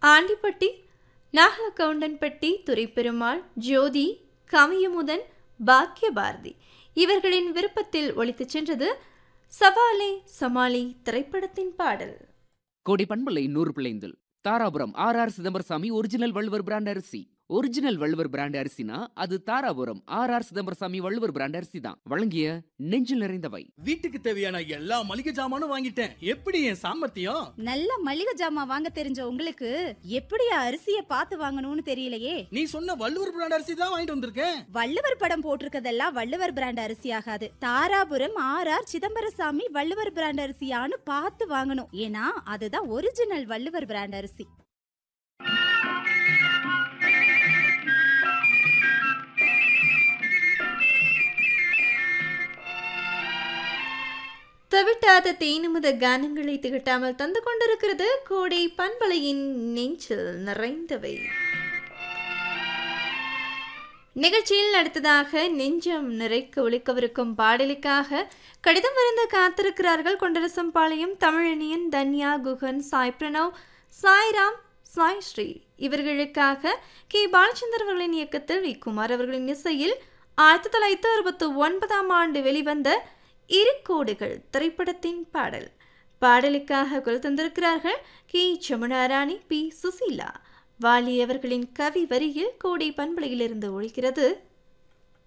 ஆண்டிப்பட்டி நாகலகவுண்டன்பட்டி துரைப்பெருமாள் ஜோதி கமயமுதன் பாக்கியபாரதி இவர்களின் விருப்பத்தில் ஒலித்துச் சென்றது சவாலே சமாளி திரைப்படத்தின் பாடல் கோடி பண்பலை நூறு பிள்ளைந்தில் Dharapuram R R Chidambarasamy original Valluvar brand அரிசி ஒரிஜினல் வள்ளுவர் பிராண்ட் அரிசினா அது Dharapuram R R Chidambarasamy Valluvar brand அரிசி தான் வழங்கிய நெஞ்சில் நிறைந்தவை வீட்டுக்கு தேவையான எல்லா மளிகை ஜாமானும் வாங்கிட்டேன் எப்படி என் சாமர்த்தியம் நல்ல மளிகை ஜாமான் வாங்க தெரிஞ்ச உங்களுக்கு எப்படியா அரிசிய பார்த்து வாங்கணும்னு தெரியலையே நீ சொன்ன வள்ளுவர் பிராண்ட் அரிசி தான் வாங்கிட்டு வந்திருக்கேன் வள்ளுவர் படம் போட்டிருக்கதெல்லாம் வள்ளுவர் பிராண்ட் அரிசி ஆகாது Dharapuram R R Chidambarasamy Valluvar brand அரிசியான்னு பார்த்து வாங்கணும் ஏன்னா அதுதான் ஒரிஜினல் வள்ளுவர் பிராண்ட் அரிசி தவிட்டாத தேனுமுத கானங்களை திகட்டாமல் தந்து கொண்டிருக்கிறது கோடை பண்பலையின் நெஞ்சில் நிறைந்தவை நிகழ்ச்சியில் அடுத்ததாக நெஞ்சம் நிறைக்க ஒழிக்கவிருக்கும் பாடலுக்காக கடிதம் விருந்து காத்திருக்கிறார்கள் கொண்டரசம்பாளையம் தமிழனியன் தன்யா குகன் சாய் பிரணவ் சாய்ராம் சாய் ஸ்ரீ இவர்களுக்காக கே பாலச்சந்தர் அவர்களின் இயக்கத்தில் வி குமார் அவர்களின் இசையில் ஆயிரத்தி தொள்ளாயிரத்தி அறுபத்தி ஒன்பதாம் ஆண்டு வெளிவந்த இரு கோடுகள் திரைப்படத்தின் பாடல் பாடலுக்காக குரல் தந்திருக்கிறார்கள் கே ஜமுனாராணி பி சுசீலா வாலி அவர்களின் கவி வரியில் கோடை பண்பலையிலிருந்து ஒழிக்கிறது